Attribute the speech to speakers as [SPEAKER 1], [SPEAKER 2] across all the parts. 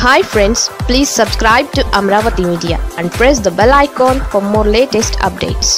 [SPEAKER 1] hi friends please subscribe to Amaravati media and press the bell icon for more latest updates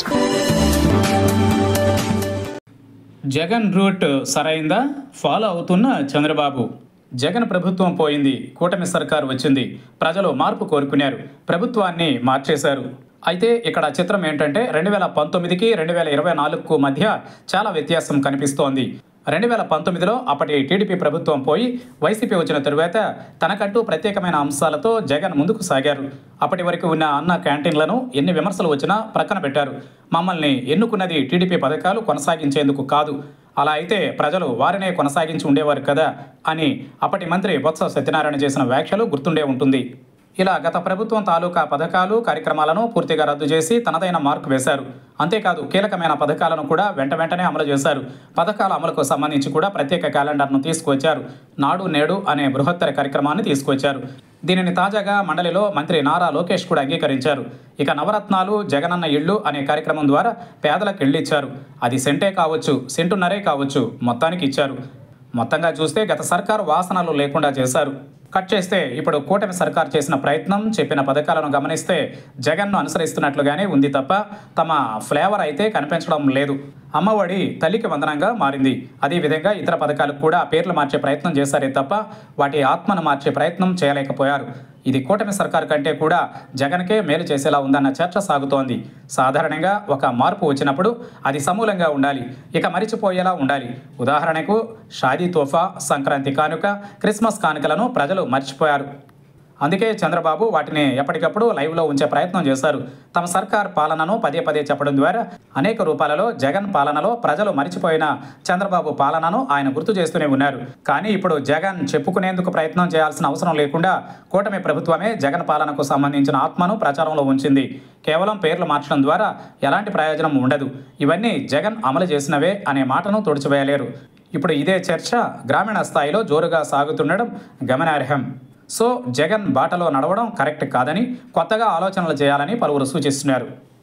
[SPEAKER 2] Jagan route సరైందా follow అవుతున్న చంద్రబాబు జగన్ ప్రభుత్వం పోయింది కూటమి సర్కారు వచ్చింది ప్రజలు మార్పు కోరుకున్నారు ప్రభుత్వాన్ని మార్చేశారు అయితే ఇక్కడ చిత్రం ఏంటంటే రెండు వేల పంతొమ్మిదికి రెండు వేల ఇరవై నాలుగుకు మధ్య చాలా వ్యత్యాసం కనిపిస్తోంది రెండు వేల పంతొమ్మిదిలో అప్పటి టీడీపీ ప్రభుత్వం పోయి వైసీపీ వచ్చిన తరువాత తనకంటూ ప్రత్యేకమైన అంశాలతో జగన్ ముందుకు సాగారు అప్పటి వరకు ఉన్న అన్న క్యాంటీన్లను ఎన్ని విమర్శలు వచ్చినా ప్రక్కన పెట్టారు మమ్మల్ని ఎన్నుకున్నది టీడీపీ పథకాలు కొనసాగించేందుకు కాదు అలా అయితే ప్రజలు వారినే కొనసాగించి ఉండేవారు కదా అని అప్పటి మంత్రి బొత్స సత్యనారాయణ చేసిన వ్యాఖ్యలు గుర్తుండే ఉంటుంది ఇలా గత ప్రభుత్వం తాలూకా పథకాలు కార్యక్రమాలను పూర్తిగా రద్దు చేసి తనదైన మార్కు వేశారు అంతేకాదు కీలకమైన పథకాలను కూడా వెంట వెంటనే అమలు చేశారు పథకాల అమలుకు సంబంధించి కూడా ప్రత్యేక క్యాలెండర్ను తీసుకొచ్చారు నాడు నేడు అనే బృహత్తర కార్యక్రమాన్ని తీసుకొచ్చారు దీనిని తాజాగా మండలిలో మంత్రి నారా లోకేష్ కూడా అంగీకరించారు ఇక నవరత్నాలు జగనన్న ఇళ్ళు అనే కార్యక్రమం ద్వారా పేదలకు ఇళ్ళు ఇచ్చారు అది సెంటే కావచ్చు సెంటున్నరే కావచ్చు మొత్తానికి ఇచ్చారు మొత్తంగా చూస్తే గత సర్కారు వాసనలు లేకుండా చేశారు కట్ చేస్తే ఇప్పుడు కూటమి సర్కార్ చేసిన ప్రయత్నం చెప్పిన పథకాలను గమనిస్తే జగన్ను అనుసరిస్తున్నట్లుగానే ఉంది తప్ప తమ ఫ్లేవర్ అయితే కనిపించడం లేదు అమ్మఒడి తల్లికి వందనంగా మారింది అదేవిధంగా ఇతర పథకాలకు కూడా పేర్లు మార్చే ప్రయత్నం చేశారే తప్ప వాటి ఆత్మను మార్చే ప్రయత్నం చేయలేకపోయారు ఇది కూటమి సర్కార్ కంటే కూడా జగన్కే మేలు చేసేలా ఉందన్న చర్చ సాగుతోంది సాధారణంగా ఒక మార్పు వచ్చినప్పుడు అది సమూలంగా ఉండాలి ఇక మరిచిపోయేలా ఉండాలి ఉదాహరణకు షాదీ తోఫా సంక్రాంతి కానుక క్రిస్మస్ కానుకలను ప్రజలు మర్చిపోయారు అందుకే చంద్రబాబు వాటిని ఎప్పటికప్పుడు లైవ్లో ఉంచే ప్రయత్నం చేశారు తమ సర్కార్ పాలనను పదే పదే చెప్పడం ద్వారా అనేక రూపాలలో జగన్ పాలనలో ప్రజలు మరిచిపోయిన చంద్రబాబు పాలనను ఆయన గుర్తు చేస్తూనే ఉన్నారు కానీ ఇప్పుడు జగన్ చెప్పుకునేందుకు ప్రయత్నం చేయాల్సిన అవసరం లేకుండా కూటమి ప్రభుత్వమే జగన్ పాలనకు సంబంధించిన ఆత్మను ప్రచారంలో ఉంచింది కేవలం పేర్లు మార్చడం ద్వారా ఎలాంటి ప్రయోజనం ఉండదు ఇవన్నీ జగన్ అమలు చేసినవే అనే మాటను తుడిచివేయలేరు ఇప్పుడు ఇదే చర్చ గ్రామీణ స్థాయిలో జోరుగా సాగుతుండడం గమనార్హం సో జగన్ బాటలో నడవడం కరెక్ట్ కాదని కొత్తగా ఆలోచనలు చేయాలని పలువురు సూచిస్తున్నారు